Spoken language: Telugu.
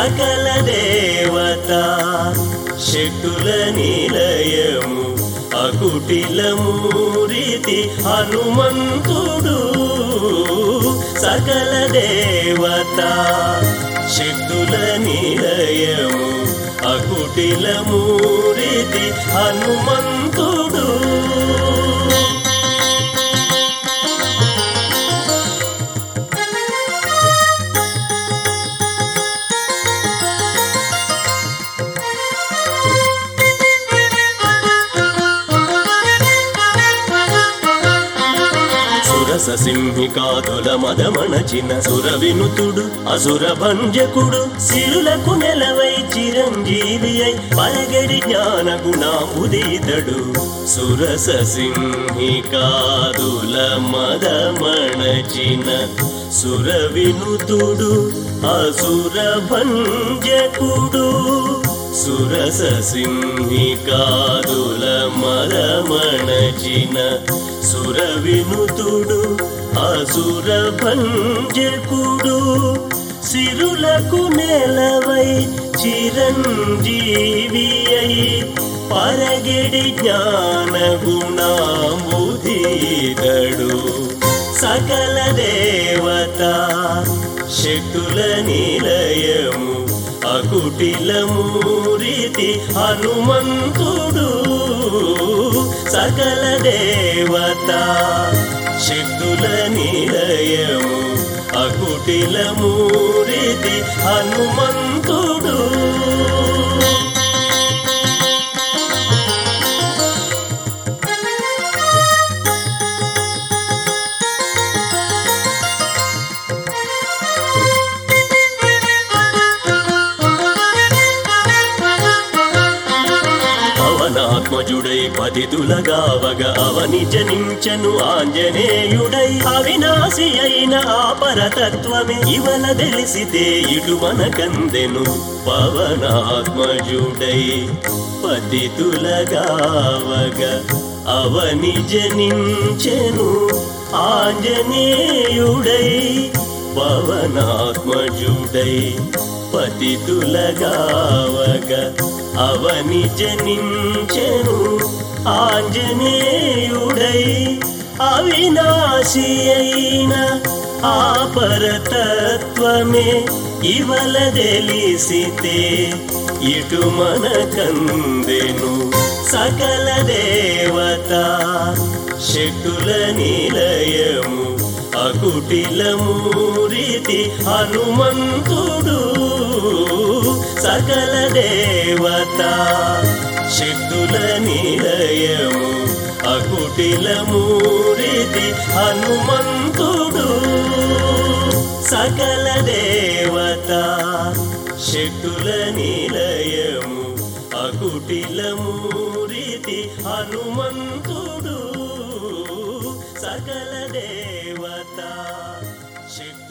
సకల దేవత శక్తుల నిలయము అకుటిలమూరితి హనుమంతుడు సకల దేవత శక్తుల నిలయము అకుటిలమూరితి హనుమంతుడు సురస సింహికాదుల మదమణచిన సుర వినుతుడు అసుర భంజకుడు సిరులకు నెలవై చిరంజీవి అయి పరగడి జ్ఞాన గుణాముదీతడు సురస సింహికాదుల మదమణచిన సుర వినుతుడు అసుర భంజకుడు సురస సింహికాదుల మరమణచిన సుర వినుతుడు అసుర భంజకుడు సిరులకు నెలవై చిరంజీవి అయి పరగిడి జ్ఞాన గుణాముదీదడు సకల దేవత శక్తుల నిలయము అకుటిలమూరితి హనుమంతుడు సకల దేవత శక్తుల నిలయము అకుటిలమూరితి హనుమంతుడు పవనాత్మజుడై పతితులగావగ అవని జనించను ఆంజనేయుడై అవినాశి అయిన ఆ పరతత్వమే ఇవల తెలిసితే ఇటు మనకందెను పవనాత్మజుడై పతితులగావగ అవని జనించెను ఆంజనేయుడై పవనాత్మజుడై పతితులగావగ అవని జనించెను ఆంజనేయుడై అవినాశి అయిన ఆ పరతత్వమే ఇవల తెలిసితే ఇటు మనకందెను సకల దేవత శక్తుల నిలయము అకుటిలమూరితి హనుమంతుడు సకల దేవత శక్తుల నిలయము అకుటిలమూరితి హనుమంతుడు సకల దేవత శక్తుల నిలయము అకుటిలమూరితి హనుమంతుడు సకల దేవత శక్తి